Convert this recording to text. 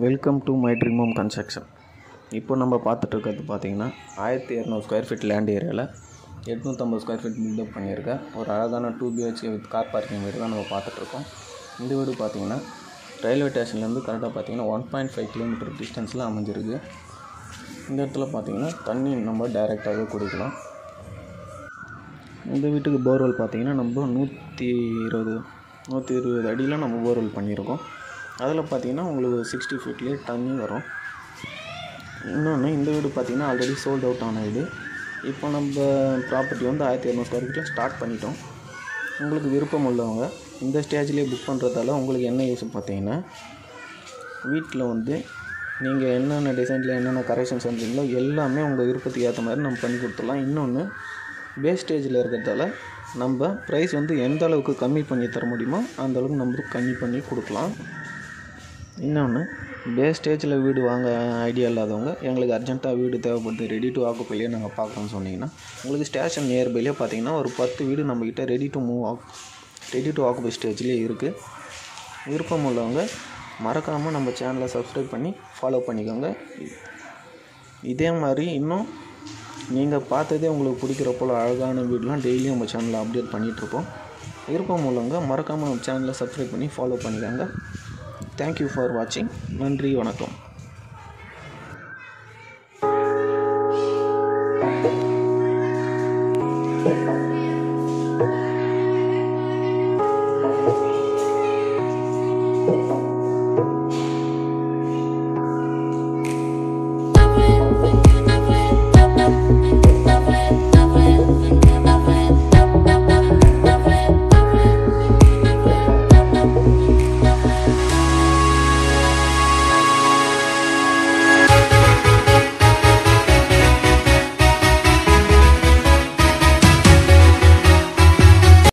welcome to my dream home construction இப்போ நம்ம பார்த்துட்டு இருக்கிறது பார்த்தீங்கன்னா ஆயிரத்தி இரநூறு ஸ்கொயர் ஃபீட் லேண்ட் ஏரியாவில் எட்நூற்றம்பது ஸ்கொயர் ஃபீட் பில்டப் பண்ணியிருக்க ஒரு அழகான two BHK with car parking வீடு தான் நம்ம பார்த்துட்ருக்கோம் இந்த வீடு பார்த்தீங்கன்னா ரயில்வே ஸ்டேஷன்லேருந்து கரெக்டாக பார்த்தீங்கன்னா ஒன் பாயிண்ட் ஃபைவ் கிலோமீட்டர் டிஸ்டன்ஸில் அமைஞ்சிருக்கு இந்த இடத்துல பார்த்தீங்கன்னா தண்ணி நம்ம டைரெக்டாகவே குடிக்கலாம் இந்த வீட்டுக்கு போர்வெல் பார்த்தீங்கன்னா நம்ம நூற்றி இருபது நூற்றி இருபது அடியில் நம்ம போர்வெல் பண்ணியிருக்கோம் அதில் பார்த்தீங்கன்னா உங்களுக்கு சிக்ஸ்டி ஃபீட்லேயே தண்ணி வரும் இன்னொன்று இந்த வீடு பார்த்தீங்கன்னா ஆல்ரெடி சோல்ட் அவுட் ஆன வீடு இப்போ நம்ம ப்ராப்பர்ட்டி வந்து ஆயிரத்தி இரநூறு ஸ்கொயர் ஃபீட்டில் ஸ்டார்ட் பண்ணிட்டோம் உங்களுக்கு விருப்பம் உள்ளவங்க இந்த ஸ்டேஜ்லேயே புக் பண்ணுறதால உங்களுக்கு என்ன யூஸ் பார்த்தீங்கன்னா வீட்டில் வந்து நீங்கள் என்னென்ன டிசைனில் என்னென்ன கரெக்ஷன்ஸ் பண்ணுறீங்களோ எல்லாமே உங்கள் விருப்பத்துக்கு ஏற்ற மாதிரி நம்ம பண்ணி கொடுத்துடலாம் இன்னொன்று பேஸ் ஸ்டேஜில் இருக்கிறதால நம்ம ப்ரைஸ் வந்து எந்த அளவுக்கு கம்மி பண்ணி தர முடியுமோ அந்த அளவுக்கு நம்ம கம்மி பண்ணி கொடுக்கலாம் இன்னொன்று பேஸ் ஸ்டேஜில் வீடு வாங்க ஐடியா இல்லாதவங்க எங்களுக்கு அர்ஜென்ட்டாக வீடு தேவைப்படுது ரெடி டு ஆக்குப்பையிலே நாங்கள் பார்க்குறோம்னு சொன்னீங்கன்னா உங்களுக்கு ஸ்டேஷன் நியர்பைலேயே பார்த்தீங்கன்னா ஒரு பத்து வீடு நம்மக்கிட்ட ரெடி டு மூவ் ஆக் ரெடி டு ஆக்குப்பை ஸ்டேஜ்லேயே இருக்குது விருப்பம் உள்ளவங்க மறக்காமல் நம்ம சேனலை சப்ஸ்கிரைப் பண்ணி ஃபாலோ பண்ணிக்கோங்க இதே மாதிரி இன்னும் நீங்கள் பார்த்ததே உங்களுக்கு பிடிக்கிற போல் அழகான வீடெலாம் டெய்லியும் நம்ம சேனலில் அப்டேட் பண்ணிகிட்ருப்போம் விருப்பம் உள்ளவங்க மறக்காமல் நம்ம சேனலை சப்ஸ்கிரைப் பண்ணி ஃபாலோ பண்ணிக்கோங்க தேங்க்யூ ஃபார் வாட்சிங் நன்றி வணக்கம்